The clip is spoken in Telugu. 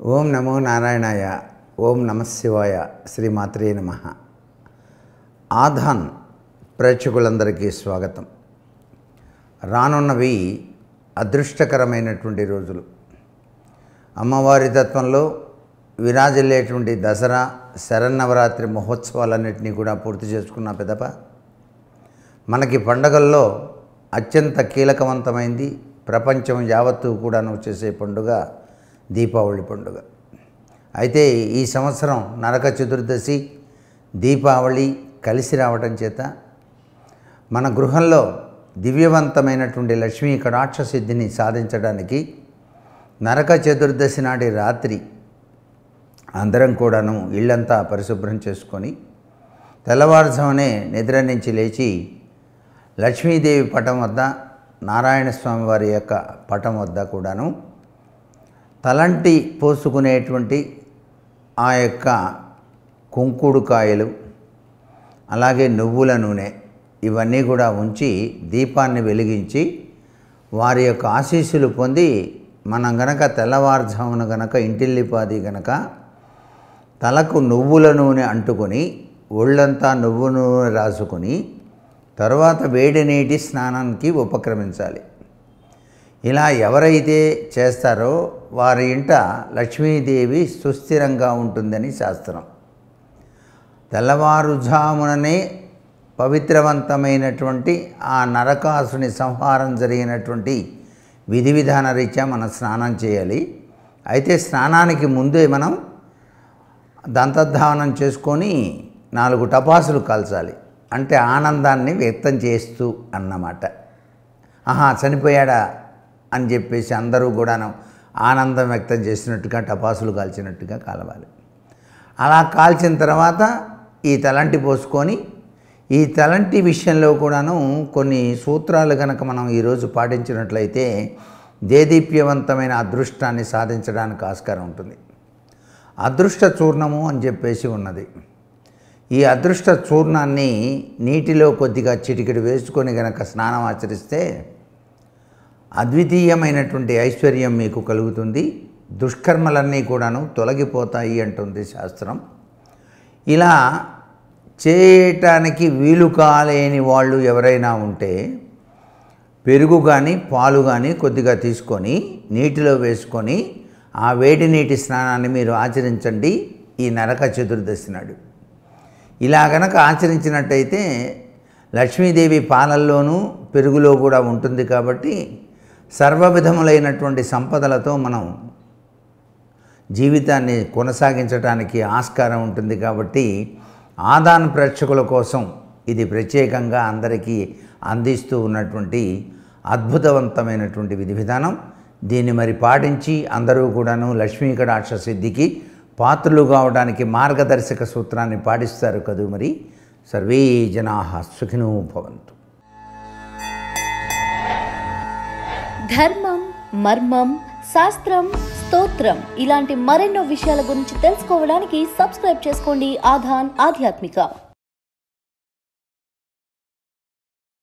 ఓం నమో నారాయణాయ ఓం నమ శివాయ శ్రీమాత్రే నమ ఆధాన్ ప్రేక్షకులందరికీ స్వాగతం రానున్నవి అదృష్టకరమైనటువంటి రోజులు అమ్మవారి తత్వంలో విరాజిల్లేటువంటి దసరా శరన్నవరాత్రి మహోత్సవాలన్నింటినీ కూడా పూర్తి చేసుకున్న పెదప మనకి పండగల్లో అత్యంత కీలకవంతమైంది ప్రపంచం యావత్తు కూడాను చేసే పండుగ దీపావళి పండుగ అయితే ఈ సంవత్సరం నరక చతుర్దశి దీపావళి కలిసి రావటం చేత మన గృహంలో దివ్యవంతమైనటువంటి లక్ష్మీ కటాక్ష సిద్ధిని సాధించడానికి నరక చతుర్దశి నాటి రాత్రి అందరం కూడాను ఇళ్ళంతా పరిశుభ్రం చేసుకొని తెల్లవారుజామునే నిద్ర నుంచి లేచి లక్ష్మీదేవి పటం వద్ద నారాయణ స్వామి వారి యొక్క పటం వద్ద కూడాను తలంటి పోసుకునేటువంటి ఆ యొక్క కుంకుడు కాయలు అలాగే నువ్వుల నూనె ఇవన్నీ కూడా ఉంచి దీపాన్ని వెలిగించి వారి యొక్క ఆశీస్సులు పొంది మనం గనక తెల్లవారుజామున గనక ఇంటిల్లిపాది గనక తలకు నువ్వుల నూనె అంటుకొని ఒళ్ళంతా నువ్వు నూనె రాసుకొని తర్వాత వేడి నీటి స్నానానికి ఉపక్రమించాలి ఇలా ఎవరైతే చేస్తారో వారి ఇంట లక్ష్మీదేవి సుస్థిరంగా ఉంటుందని శాస్త్రం తెల్లవారుజాముననే పవిత్రవంతమైనటువంటి ఆ నరకాసుని సంహారం జరిగినటువంటి విధి విధాన రీత్యా మనం స్నానం చేయాలి అయితే స్నానానికి ముందే మనం దంతధావనం చేసుకొని నాలుగు టపాసులు కాల్చాలి అంటే ఆనందాన్ని వ్యక్తం చేస్తూ అన్నమాట ఆహా చనిపోయాడా అని చెప్పేసి అందరూ కూడాను ఆనందం వ్యక్తం చేసినట్టుగా టపాసులు కాల్చినట్టుగా కాలవాలి అలా కాల్చిన తర్వాత ఈ తలంటి పోసుకొని ఈ తలంటి విషయంలో కూడాను కొన్ని సూత్రాలు కనుక మనం ఈరోజు పాటించినట్లయితే దేదీప్యవంతమైన అదృష్టాన్ని సాధించడానికి ఆస్కారం ఉంటుంది అదృష్ట చూర్ణము అని చెప్పేసి ఉన్నది ఈ అదృష్ట చూర్ణాన్ని నీటిలో కొద్దిగా చిటికెడు వేసుకొని గనక స్నానం ఆచరిస్తే అద్వితీయమైనటువంటి ఐశ్వర్యం మీకు కలుగుతుంది దుష్కర్మలన్నీ కూడాను తొలగిపోతాయి అంటుంది శాస్త్రం ఇలా చేయటానికి వీలు కాలేని వాళ్ళు ఎవరైనా ఉంటే పెరుగు కానీ పాలు కానీ కొద్దిగా తీసుకొని నీటిలో వేసుకొని ఆ వేడి నీటి స్నానాన్ని మీరు ఆచరించండి ఈ నరక చతుర్దశి నాడు ఇలా గనక ఆచరించినట్టయితే లక్ష్మీదేవి పాలల్లోనూ పెరుగులో కూడా ఉంటుంది కాబట్టి సర్వవిధములైనటువంటి సంపదలతో మనం జీవితాన్ని కొనసాగించడానికి ఆస్కారం ఉంటుంది కాబట్టి ఆదాన్ ప్రేక్షకుల కోసం ఇది ప్రత్యేకంగా అందరికీ అందిస్తూ ఉన్నటువంటి అద్భుతవంతమైనటువంటి విధి విధానం దీన్ని మరి పాటించి అందరూ కూడాను లక్ష్మీ కటాక్ష సిద్ధికి పాత్రలు కావడానికి మార్గదర్శక సూత్రాన్ని పాటిస్తారు కదూ మరి సర్వే జనా సుఖినో భవంతు ధర్మం మర్మం శాస్త్రం స్తోత్రం ఇలాంటి మరెన్నో విషయాల గురించి తెలుసుకోవడానికి సబ్స్క్రైబ్ చేసుకోండి ఆధాన్ ఆధ్యాత్మిక